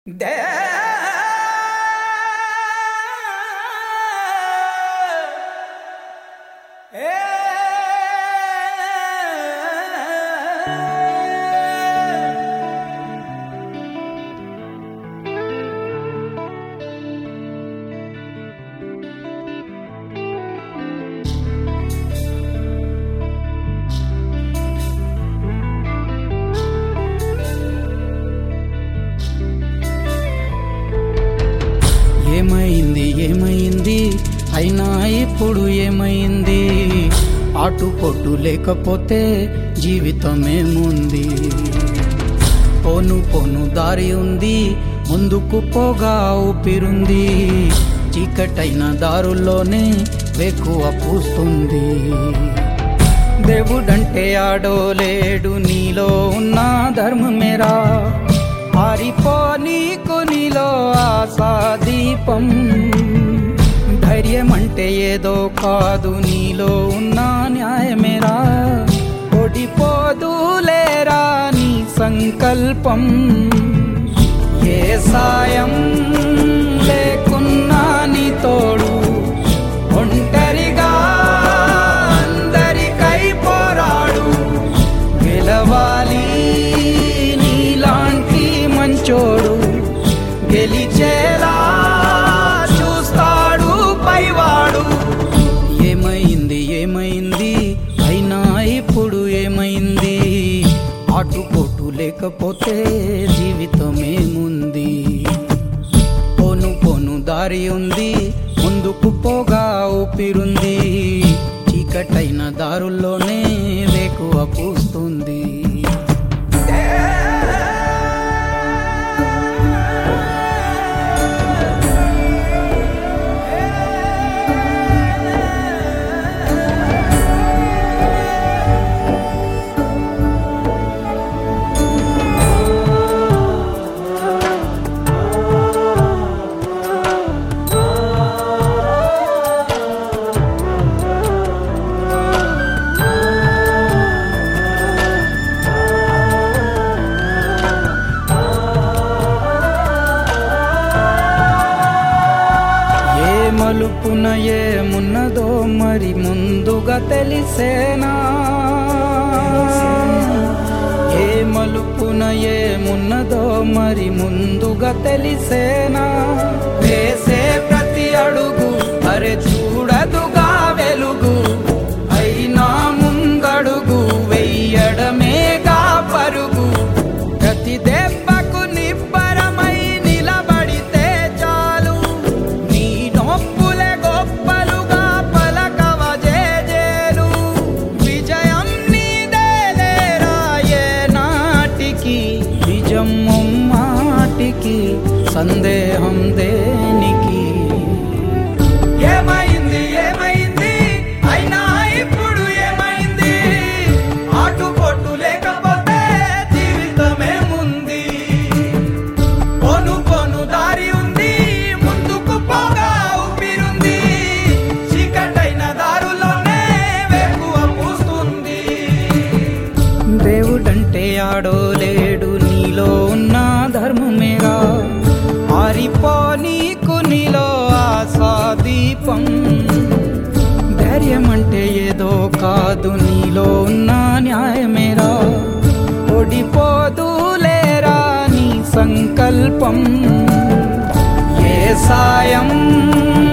ఏమైంది ఏమైంది అయినా ఇప్పుడు ఏమైంది అటు పొట్టు లేకపోతే జీవితమేముంది పోను పోను దారి ఉంది ముందుకు పోగా ఊపిరుంది చీకటైన దారుల్లోనే వెక్కువ పూస్తుంది దేవుడంటే ఆడో లేడు నీలో ఉన్న ధర్మమేరా ఆరిపో నీకు నీలో ఆశా దీపం ధైర్యం అంటే ఏదో కాదు నీలో ఉన్న న్యాయమేరా ఓడిపోదులేరా నీ సంకల్పం ఏ సాయం లేకున్నా నీ తోడు ఒంటరిగా అందరికై పోరాడు గెలవాలి నీలాంటి మంచోడు గెలిచేలా చూస్తాడు పైవాడు ఏమైంది ఏమైంది అయినా ఇప్పుడు ఏమైంది ఆటుపోటు లేకపోతే జీవితమేముంది పోను పోను దారి ఉంది ముందుకు పోగా ఊపిరుంది చీకటైన దారుల్లోనే వేకువ పూస్తుంది ఏ మలుపున ఏమున్నదో మరి ముందుగా తెలిసేనా ఏ మలుపున ఏమున్నదో మరి ముందుగా తెలిసేనా వేసే ప్రతి అడుగు అరే చూడదుగా వెలుగు అయినా ముందడుగు వెయ్యడమేగా పరుగు ప్రతి దెబ్బకు నిబ్బరమై నిలబడితే చాలు నీ నొప్పులే గొప్పలుగా పలకవ జేజేలు విజయం నీదేలేరా ఏ నాటికి నిజం మాటికి సందేహం దేనికి ఏమైంది ఏమైంది అయినా ఇప్పుడు ఏమైంది ఆటుపోటు లేకపోతే జీవితమేముంది పోను పోను దారి ఉంది ముందుకు పోగా ఊపిరుంది చీకటైన దారులోనే వేకువ పూస్తుంది దేవుడంటే ఆడో లేడు నీలో ఉన్న ధర్మమేరా ఆరిపో నీకు నీలో ఆశా దీపం ధైర్యం అంటే ఏదో కాదు నీలో ఉన్న న్యాయమేరా ఓడిపోదులేరా నీ సంకల్పం ఏ సాయం